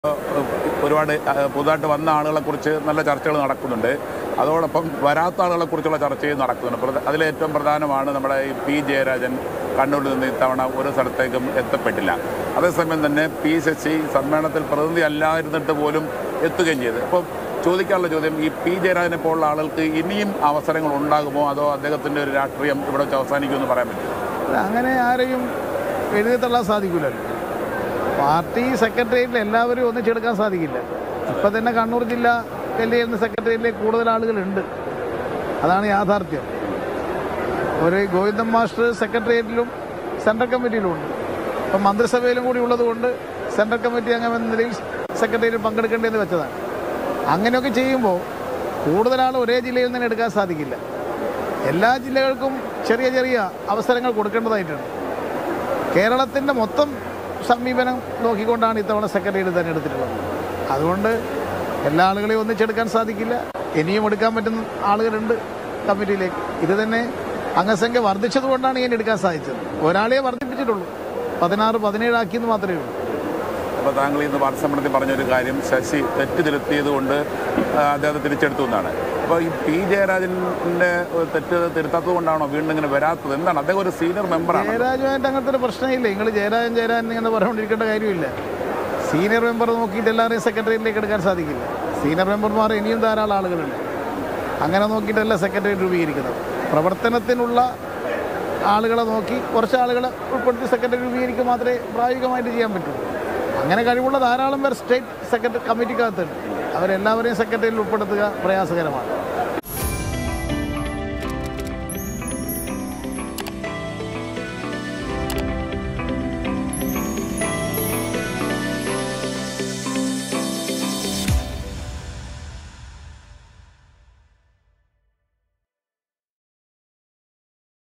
ഒരുപാട് അഹ്, പുതുതായിട്ട് വന്ന ആളുകളെ കുറിച്ച് നല്ല ചർച്ചകൾ നടക്കുന്നുണ്ട് അതോടൊപ്പം വരാത്ത ആളുകളെ കുറിച്ചുള്ള ചർച്ചയും നടക്കുന്നുണ്ട് പ്രധ- അതിലേറ്റവും പ്രധാനമാണ് നമ്മുടെ ഈ പി ജയരാജൻ കണ്ണൂരിൽ നിന്ന് ഇത്തവണ ഒരു സ്ഥലത്തേക്കും എത്തപ്പെട്ടില്ല അതേസമയം തന്നെ പി ശശി സമ്മേളനത്തിൽ പ്രതിനിധി അല്ലായിരുന്നിട്ട് പോലും എത്തുകയും ചെയ്തു അപ്പം ചോദിക്കാനുള്ള ചോദ്യം ഈ പി ജയരാജനെ പോലുള്ള ആളുകൾക്ക് ഇനിയും അവസരങ്ങൾ ഉണ്ടാകുമോ അതോ അദ്ദേഹത്തിൻ്റെ ഒരു രാഷ്ട്രീയം ഇവിടെ വെച്ച് അവസാനിക്കുമെന്ന് പറയാൻ പറ്റും അല്ല, അങ്ങനെ ആരെയും എഴുതി തള്ളാൻ സാധിക്കില്ലല്ലോ പാർട്ടി സെക്രട്ടേറിയറ്റിൽ എല്ലാവരും ഒന്നിച്ചെടുക്കാൻ സാധിക്കില്ല ഇപ്പം തന്നെ കണ്ണൂർ ജില്ല ഡൽഹി എന്ന സെക്രട്ടേറിയറ്റിലേക്ക് കൂടുതൽ ആളുകളുണ്ട് അതാണ് യാഥാർത്ഥ്യം ഒരു ഗോവിന്ദൻ മാസ്റ്റർ സെക്രട്ടേറിയറ്റിലും സെൻട്രൽ കമ്മിറ്റിയിലും ഉണ്ട് ഇപ്പം മന്ത്രിസഭയിലും കൂടി ഉള്ളതുകൊണ്ട് സെൻട്രൽ കമ്മിറ്റി അംഗം എന്ന നിലയിൽ സെക്രട്ടേറിയറ്റ് പങ്കെടുക്കേണ്ടതെന്ന് വെച്ചതാണ് അങ്ങനെയൊക്കെ ചെയ്യുമ്പോൾ കൂടുതൽ ആൾ ഒരേ ജില്ലയിൽ നിന്ന് എടുക്കാൻ സാധിക്കില്ല എല്ലാ ജില്ലകൾക്കും ചെറിയ ചെറിയ അവസരങ്ങൾ കൊടുക്കേണ്ടതായിട്ടുണ്ട് കേരളത്തിൻ്റെ മൊത്തം സമീപനം നോക്കിക്കൊണ്ടാണ് ഇത്തവണ സെക്രട്ടേറിയറ്റ് തിരഞ്ഞെടുത്തിട്ടുള്ളത് അതുകൊണ്ട് എല്ലാ ആളുകളെയും ഒന്നിച്ചെടുക്കാൻ സാധിക്കില്ല ഇനിയും എടുക്കാൻ പറ്റുന്ന ആളുകളുണ്ട് കമ്മിറ്റിയിലേക്ക് ഇത് തന്നെ അംഗസംഖ്യ വർദ്ധിച്ചതുകൊണ്ടാണ് ഇങ്ങനെ എടുക്കാൻ സാധിച്ചത് ഒരാളെ വർദ്ധിപ്പിച്ചിട്ടുള്ളൂ പതിനാറ് പതിനേഴാക്കിയെന്ന് മാത്രമേ ഉള്ളൂ അപ്പോൾ താങ്കൾ ഇന്ന് വാർത്താസമ്മേളനത്തിൽ പറഞ്ഞൊരു കാര്യം ശശി തെറ്റ് തിരുത്തിയത് കൊണ്ട് ആ, അദ്ദേഹത്തെ തിരിച്ചെടുത്തു എന്നാണ് അപ്പോൾ ഈ പി ജയരാജൻ്റെ തെറ്റ് തിരുത്താത്തത് കൊണ്ടാണോ വീണ്ടും ഇങ്ങനെ വരാത്തത് എന്താണ് അദ്ദേഹം ഒരു സീനിയർ മെമ്പറാണ് ജയരാജുമായിട്ട് അങ്ങനത്തെ ഒരു പ്രശ്നമില്ല നിങ്ങൾ ജയരാജൻ ജയരാജൻ ഇങ്ങനെ പറഞ്ഞുകൊണ്ടിരിക്കേണ്ട കാര്യമില്ല സീനിയർ മെമ്പർ നോക്കിയിട്ട് എല്ലാവരെയും സെക്രട്ടറിയിലേക്ക് എടുക്കാൻ സാധിക്കില്ല സീനിയർ മെമ്പർമാർ ഇനിയും ധാരാളം ആളുകളുണ്ട് അങ്ങനെ നോക്കിയിട്ടല്ല സെക്രട്ടറി രൂപീകരിക്കുന്നത് പ്രവർത്തനത്തിനുള്ള ആളുകളെ നോക്കി കുറച്ച് ആളുകളെ ഉൾപ്പെടുത്തി സെക്രട്ടറി രൂപീകരിക്കുക മാത്രമേ പ്രായോഗികമായിട്ട് ചെയ്യാൻ പറ്റൂ അങ്ങനെ കഴിവുള്ള ധാരാളം പേർ സ്റ്റേറ്റ് സെക്രട്ടറി കമ്മിറ്റിക്കകത്തുണ്ട് അവരെല്ലാവരെയും സെക്രട്ടറിയിൽ ഉൾപ്പെടുത്തുക പ്രയാസകരമാണ്